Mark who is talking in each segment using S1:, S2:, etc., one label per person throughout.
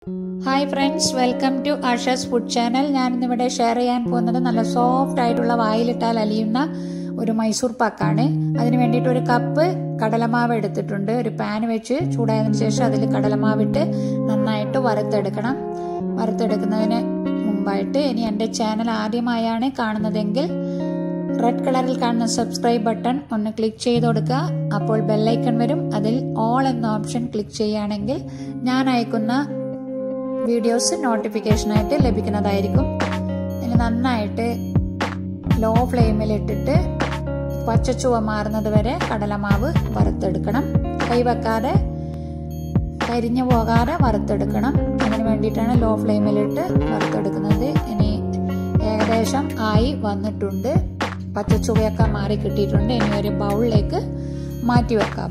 S1: hi friends welcome to Asha's food channel ഞാനിന്നിവിടെ share ചെയ്യാൻ പോകുന്നത് നല്ല സോഫ്റ്റ് ആയിട്ടുള്ള വായിലിട്ടാൽ അലിയുന്ന ഒരു മൈസൂർ പാക്കാണ് അതിന് വേണ്ടിയിട്ട് ഒരു കപ്പ് കടലമാവ് എടുത്തിട്ടുണ്ട് ഒരു പാൻ വെച്ച് ചൂടായതിനു ശേഷം അതിൽ കടലമാവിട്ട് നന്നായിട്ട് വറുത്തെടുക്കണം വറുത്തെടുക്കുന്നതിന് മുമ്പായിട്ട് ഇനി എൻ്റെ ചാനൽ ആദ്യമായാണ് കാണുന്നതെങ്കിൽ റെഡ് കളറിൽ കാണുന്ന സബ്സ്ക്രൈബ് ബട്ടൺ ഒന്ന് ക്ലിക്ക് ചെയ്ത് കൊടുക്കുക അപ്പോൾ ബെല്ലൈക്കൺ വരും അതിൽ ഓൾ എന്ന ഓപ്ഷൻ ക്ലിക്ക് ചെയ്യുകയാണെങ്കിൽ ഞാൻ അയക്കുന്ന വീഡിയോസ് നോട്ടിഫിക്കേഷനായിട്ട് ലഭിക്കുന്നതായിരിക്കും ഇനി നന്നായിട്ട് ലോ ഫ്ലെയിമിൽ ഇട്ടിട്ട് പച്ചച്ചുവ മാറുന്നത് വരെ കടലമാവ് വറുത്തെടുക്കണം കൈവെക്കാതെ കരിഞ്ഞു പോകാതെ വറുത്തെടുക്കണം അതിന് വേണ്ടിയിട്ടാണ് ലോ ഫ്ലെയിമിലിട്ട് വറുത്തെടുക്കുന്നത് ഇനി ഏകദേശം ആയി വന്നിട്ടുണ്ട് പച്ചച്ചുവയൊക്കെ മാറി കിട്ടിയിട്ടുണ്ട് ഇനി ഒരു ബൗളിലേക്ക് മാറ്റി വെക്കാം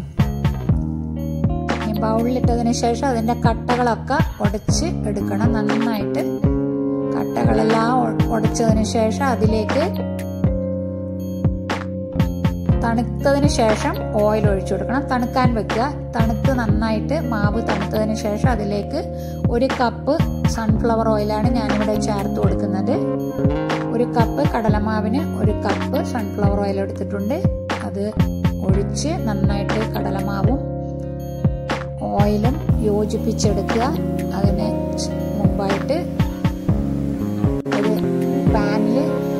S1: ഈ ബൗളിലിട്ടതിന് ശേഷം അതിൻ്റെ കട്ടകളൊക്കെ ഉടച്ച് എടുക്കണം നന്നായിട്ട് കട്ടകളെല്ലാം ഉടച്ചതിന് ശേഷം അതിലേക്ക് തണുത്തതിന് ശേഷം ഓയിൽ ഒഴിച്ചു കൊടുക്കണം തണുക്കാൻ വെക്കുക തണുത്ത് നന്നായിട്ട് മാവ് തണുത്തതിന് ശേഷം അതിലേക്ക് ഒരു കപ്പ് സൺഫ്ലവർ ഓയിലാണ് ഞാനിവിടെ ചേർത്ത് കൊടുക്കുന്നത് ഒരു കപ്പ് കടലമാവിന് ഒരു കപ്പ് സൺഫ്ലവർ ഓയിൽ എടുത്തിട്ടുണ്ട് അത് ഒഴിച്ച് നന്നായിട്ട് കടലമാവും ഓയിലും യോജിപ്പിച്ചെടുക്കുക അതിന് മുമ്പായിട്ട് ഒരു പാനിൽ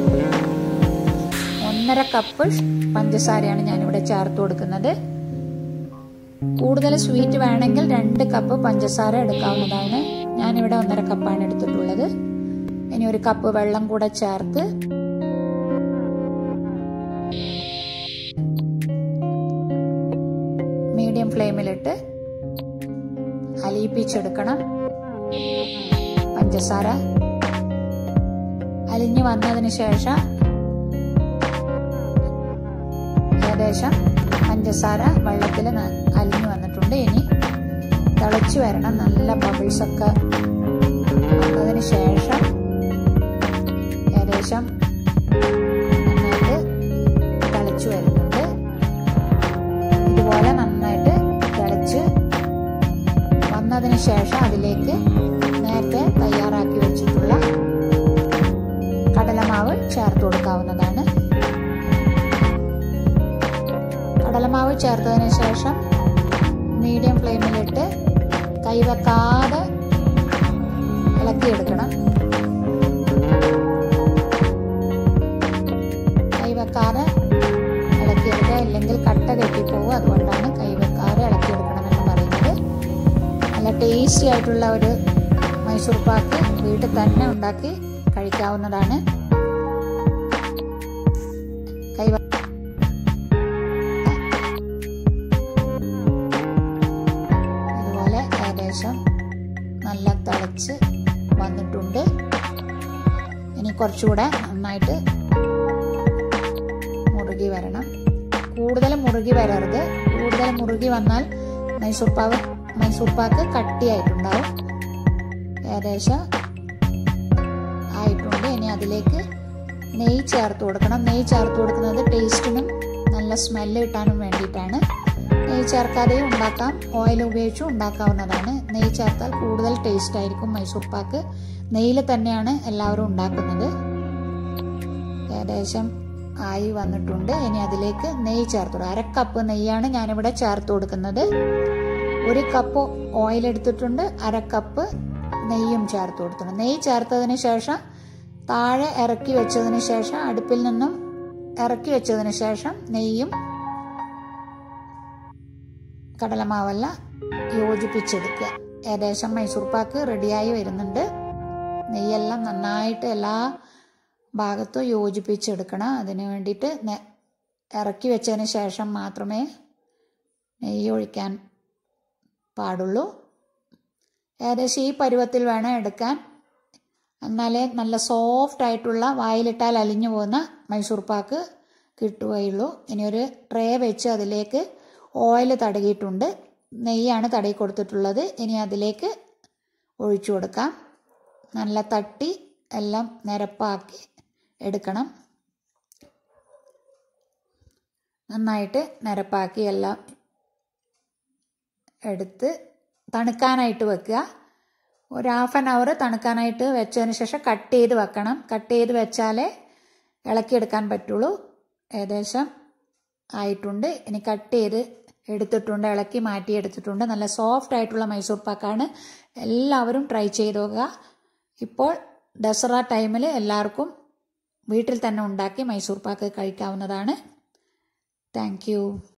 S1: ഒന്നര കപ്പ് പഞ്ചസാരയാണ് ഞാനിവിടെ ചേർത്ത് കൊടുക്കുന്നത് കൂടുതൽ സ്വീറ്റ് വേണമെങ്കിൽ രണ്ട് കപ്പ് പഞ്ചസാര എടുക്കാവുന്നതാണ് ഞാനിവിടെ ഒന്നര കപ്പാണ് എടുത്തിട്ടുള്ളത് ഇനി ഒരു കപ്പ് വെള്ളം കൂടെ ചേർത്ത് മീഡിയം ഫ്ലെയിമിലിട്ട് അലിയിപ്പിച്ചെടുക്കണം പഞ്ചസാര അലിഞ്ഞു വന്നതിന് ശേഷം ഏകദേശം പഞ്ചസാര വെള്ളത്തിൽ അലിഞ്ഞു വന്നിട്ടുണ്ട് ഇനി തിളച്ചു വരണം നല്ല ബബിൾസ് ഒക്കെ വന്നതിന് ശേഷം ഏകദേശം നന്നായിട്ട് തിളച്ചു വരുന്നുണ്ട് ഇതുപോലെ നന്നായിട്ട് തിളച്ച് വന്നതിന് ശേഷം അതിലേക്ക് നേരത്തെ തയ്യാറാക്കി വെച്ചിട്ടുള്ള കടലമാവ് ചേർത്ത് കൊടുക്കാവുന്നതാണ് കടലമാവ് ചേർത്തതിന് ശേഷം മീഡിയം ഫ്ലെയിമിലിട്ട് കൈവെക്കാതെ ഇളക്കിയെടുക്കണം കൈവെക്കാതെ ഇളക്കിയെടുക്കുക ഇല്ലെങ്കിൽ കട്ട കെട്ടിപ്പോവും അതുകൊണ്ടാണ് കൈവെക്കാതെ ഇളക്കിയെടുക്കണം എന്ന് പറയുന്നത് നല്ല ടേസ്റ്റി ആയിട്ടുള്ള ഒരു മൈസൂർ പാക്ക് വീട്ടിൽ തന്നെ ഉണ്ടാക്കി കഴിക്കാവുന്നതാണ് കൈവ ഇതുപോലെ ഏകദേശം നല്ല തിളച്ച് വന്നിട്ടുണ്ട് ഇനി കുറച്ചുകൂടെ നന്നായിട്ട് മുറുകി വരണം കൂടുതൽ മുറുകി വരരുത് കൂടുതൽ മുറുകി വന്നാൽ മൈസൂർ പാവ് മൈസൂർ പാക്ക് കട്ടിയായിട്ടുണ്ടാവും ഏകദേശം ആയിട്ടുണ്ട് ഇനി അതിലേക്ക് നെയ്യ് ചേർത്ത് കൊടുക്കണം നെയ്യ് ചേർത്ത് കൊടുക്കുന്നത് ടേസ്റ്റിനും നല്ല സ്മെല്ല് കിട്ടാനും വേണ്ടിയിട്ടാണ് നെയ്യ് ചേർക്കാതെയും ഉണ്ടാക്കാം ഓയിൽ ഉപയോഗിച്ചും ഉണ്ടാക്കാവുന്നതാണ് നെയ്യ് ചേർത്താൽ കൂടുതൽ ടേസ്റ്റ് ആയിരിക്കും മൈസൂർ പാക്ക് നെയ്യിൽ തന്നെയാണ് എല്ലാവരും ഉണ്ടാക്കുന്നത് ഏകദേശം ആയി വന്നിട്ടുണ്ട് ഇനി അതിലേക്ക് നെയ്യ് ചേർത്ത് കൊടുക്കുക അര കപ്പ് നെയ്യാണ് ഞാനിവിടെ ചേർത്ത് കൊടുക്കുന്നത് ഒരു കപ്പ് ഓയിൽ എടുത്തിട്ടുണ്ട് അര കപ്പ് നെയ്യും ചേർത്ത് കൊടുത്തിട്ടുണ്ട് നെയ്യ് ചേർത്തതിന് ശേഷം താഴെ ഇറക്കി വെച്ചതിന് ശേഷം അടുപ്പിൽ നിന്നും ഇറക്കി വെച്ചതിന് ശേഷം നെയ്യും കടലമാവെല്ലാം യോജിപ്പിച്ചെടുക്കുക ഏകദേശം മൈസൂർ പാക്ക് റെഡിയായി വരുന്നുണ്ട് നെയ്യെല്ലാം നന്നായിട്ട് എല്ലാ ഭാഗത്തും യോജിപ്പിച്ചെടുക്കണം അതിന് വേണ്ടിയിട്ട് ഇറക്കി വെച്ചതിന് ശേഷം മാത്രമേ നെയ്യ് ഒഴിക്കാൻ പാടുള്ളൂ ഏകദേശം ഈ പരുവത്തിൽ വേണം എടുക്കാൻ എന്നാലേ നല്ല സോഫ്റ്റ് ആയിട്ടുള്ള വായിലിട്ടാൽ അലിഞ്ഞു പോകുന്ന മൈസൂർ പാക്ക് കിട്ടുകയുള്ളൂ ഇനി ഒരു ട്രേ വെച്ച് അതിലേക്ക് ഓയിൽ തടകിയിട്ടുണ്ട് നെയ്യാണ് തടയി കൊടുത്തിട്ടുള്ളത് ഇനി അതിലേക്ക് ഒഴിച്ചു കൊടുക്കാം നല്ല തട്ടി എല്ലാം നിരപ്പാക്കി എടുക്കണം നന്നായിട്ട് നിരപ്പാക്കി എല്ലാം എടുത്ത് തണുക്കാനായിട്ട് വെക്കുക ഒരു ഹാഫ് ആൻ അവർ തണുക്കാനായിട്ട് വെച്ചതിന് ശേഷം കട്ട് ചെയ്ത് വെക്കണം കട്ട് ചെയ്ത് വെച്ചാലേ ഇളക്കിയെടുക്കാൻ പറ്റുള്ളൂ ഏകദേശം ആയിട്ടുണ്ട് ഇനി കട്ട് ചെയ്ത് എടുത്തിട്ടുണ്ട് ഇളക്കി മാറ്റി എടുത്തിട്ടുണ്ട് നല്ല സോഫ്റ്റ് ആയിട്ടുള്ള മൈസൂർ പാക്കാണ് എല്ലാവരും ട്രൈ ചെയ്ത് നോക്കുക ഇപ്പോൾ ദസറ ടൈമിൽ എല്ലാവർക്കും വീട്ടിൽ തന്നെ ഉണ്ടാക്കി മൈസൂർ പാക്ക് കഴിക്കാവുന്നതാണ് താങ്ക്